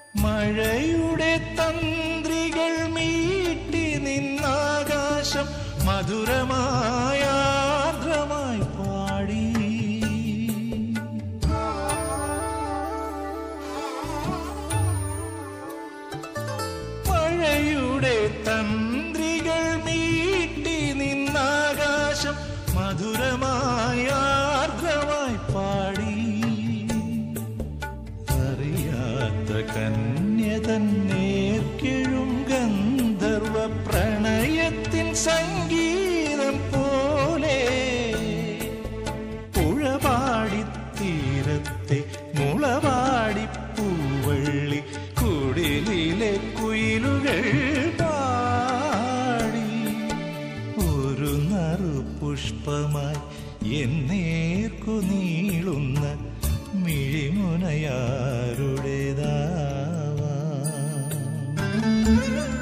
മഴയുടെ തന്ത്രികൾ മീട്ടി നിന്നാകാശം മധുരമായ ആർദ്രമായി പാടി മഴയുടെ തന്ത്രികൾ മീട്ടി നിന്നാകാശം മധുരമായ ആർദ്രമായി പാടി അറിയാത്ത കന്യ തന്നേർക്കിഴും ഗന്ധർവ പ്രണയത്തിൻ സംഗീതം പോലെ പുഴപാടി തീരത്തെ മുളപാടി പൂവള്ളി കുടിലിലെ കുയിലുകൾ പാടി ഒരു നറു പുഷ്പമായി എന്നേർക്കു നീളുന്ന മിഴിമുനയാരുടേതാവാ